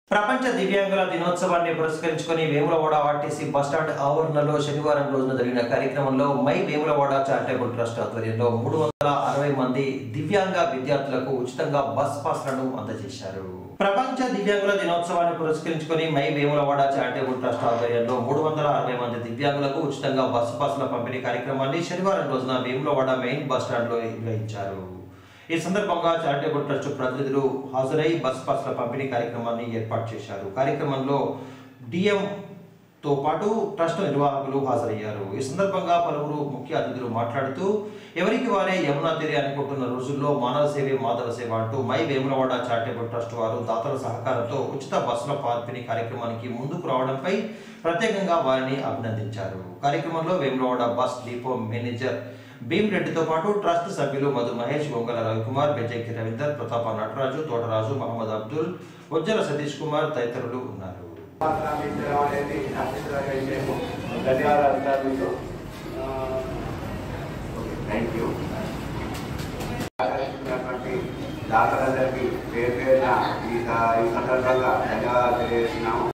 ప్రపంచ దివ్యాంగుల దినోత్సవాన్ని పురస్కరించుకొని వేములవాడ ఆర్టీసీ బస్టాండ్ ఆవరణలో శనివారం రోజున జరిగిన కార్యక్రమంలో మై వేములవాడ చారిటబుల్ ట్రస్ట్ ఆధ్వర్యంలో మూడు వందల అరవై మంది దివ్యాంగ విద్యార్థులకు ఉచితంగా బస్ పాస్లను అందజేశారు ప్రపంచ దివ్యాంగుల దినోత్సవాన్ని పురస్కరించుకొని మై వేములవాడ చారిటబుల్ ట్రస్ట్ ఆధ్వర్యంలో మూడు వందల అరవై మంది దివ్యాంగులకు ఉచితంగా బస్సు పాసుల పంపిణీ కార్యక్రమాన్ని శనివారం రోజున వేములవాడ మెయిన్ బస్ స్టాండ్ లో నిర్వహించారు ఈ సందర్భంగా చారిటబుల్ ట్రస్ట్ ప్రతినిధులు హాజరై బస్ పాస్ల పంపిణీ కార్యక్రమాన్ని ఏర్పాటు చేశారు కార్యక్రమంలో డిఎం తో పాటు ట్రస్ట్ నిర్వాహకులు హాజరయ్యారు ఈ సందర్భంగా పలువురు ముఖ్య అతిథులు మాట్లాడుతూ ఎవరికి వారే యమునా తీరి అనుకుంటున్న రోజుల్లో మానవ సేవే మాధవ సేవ అంటూ మై వేములవాడ చారిటబుల్ ట్రస్ట్ వారు దాతల సహకారంతో ఉచిత బస్సుల పంపిణీ కార్యక్రమానికి ముందుకు రావడంపై ప్రత్యేకంగా వారిని అభినందించారు కార్యక్రమంలో Vemulawada bus depot manager Bheem రెడ్డితో పాటు ట్రస్ట్ సభ్యులు మధు మహేష్ గొంగల రవికుమార్ బెజ్జంకి రవీందర్ ప్రతాప నటరాజు తోటరాజు మహమ్మద్ అబ్దుల్ ఉజ్జల సతీష్ కుమార్ తదితరులు ఉన్నారు ప్రారంభించడం అనేది అత్యంత విషయము ధన్యవాదాలు సార్ మీకు థ్యాంక్ యూ ఆకర్షించినటువంటి దాతలందరికీ పేరు పేరున ఈ స- ఈ సందర్భంగా ధన్యవాదాలు తెలియజేస్తున్నాము